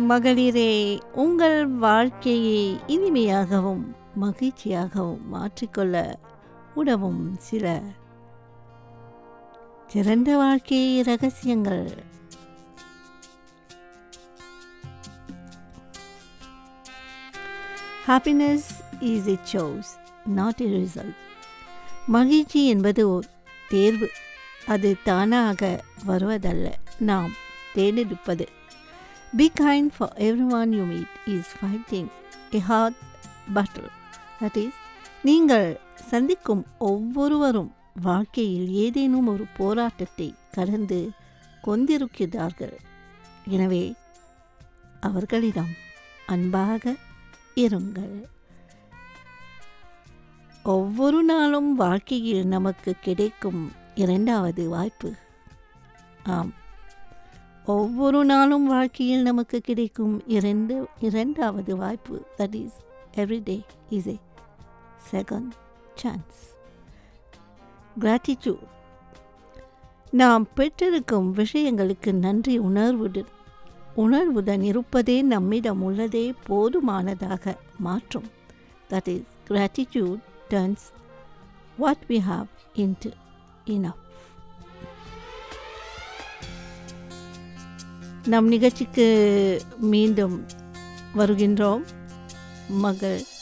மகளிரே உங்கள் வாழ்க்கையை இனிமையாகவும் மகிழ்ச்சியாகவும் மாற்றிக்கொள்ள உதவும் சில சிறந்த வாழ்க்கை ரகசியங்கள் happiness is a choice not a result மகிழ்ச்சி என்பது ஒரு தேர்வு அது தானாக வருவதல்ல நாம் தேர்ந்தெடுப்பது be kind for every one you meet is fighting a hard battle that is நீங்கள் சந்திக்கும் ஒவ்வொருவரும் வாழ்க்கையில் ஏதேனும் ஒரு போராட்டத்தை கடந்து கொண்டிருக்கிறார்கள் எனவே அவர்களிடம் அன்பாக இருங்கள் ஒவ்வொரு நாளும் வாழ்க்கையில் நமக்கு கிடைக்கும் இரண்டாவது வாய்ப்பு ஆம் ஒவ்வொரு நாளும் வாழ்க்கையில் நமக்கு கிடைக்கும் இரண்டு இரண்டாவது வாய்ப்பு that is everyday is a second chance gratitude நாம் பெற்றிருக்கும் விஷயங்களுக்கு நன்றி உணர்வுடன் உணர்வுடன் இருப்பதே நம்மிடம் உள்ளதே போதுமானதாக மாற்றும் that is gratitude turns what we have into enough நம் நிகழ்ச்சிக்கு மீண்டும் வருகின்றோம் மகள்